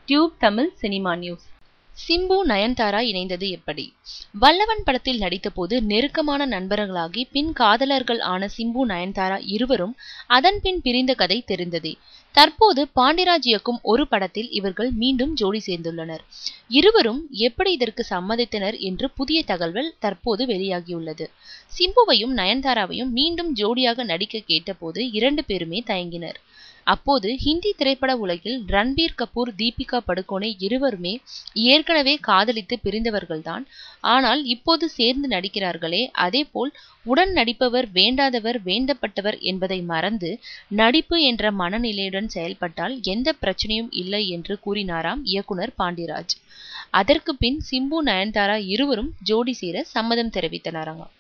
tube Tamil cinema news Simbu Nayanthara இணைந்தது எப்படி வல்லவன் படத்தில் நடித்தபோது நெருக்கமான நண்பர்களாகி பின் காதலர்கள் ஆன சிம்பு நயன்தாரா இருவரும் அதன் பின் பிரிந்த கதை தெரிந்ததே தற்போது பாண்டிராஜ் இயக்கும் ஒரு படத்தில் இவர்கள் மீண்டும் ஜோடி சேர்ந்துள்ளனர் இருவரும் எப்படி இதற்கு சம்மதித்தனர் என்று புதிய தகவல் தற்போது வெளியாகியுள்ளது சிம்புவையும் நயன்தாராவையும் மீண்டும் ஜோடியாக நடிக்க கேட்டபோது இரண்டு பேருமே தயங்கினர் அப்போது ஹிந்தி திரைப்பட உலகில் ரன்பீர் கபூர் தீபிகா படுகோனே இருவருமே ஏற்கனவே காதலித்து பிரிந்தவர்கள்தான் ஆனால் இப்போது சேர்ந்து நடிக்கிறார்களே அதேபோல் உடன் நடிப்பவர் வேண்டாதவர் வேண்டப்பட்டவர் என்பதை மறந்து நடிப்பு என்ற மனநிலையுடன் செயல்பட்டால் எந்த பிரச்சனையும் இல்லை என்று கூறினாராம் இயக்குனர் பாண்டிராஜ் அதற்கு பின் சிம்பு நயன்தாரா இருவரும் ஜோடி சேர சம்மதம் தெரிவித்தனராங்க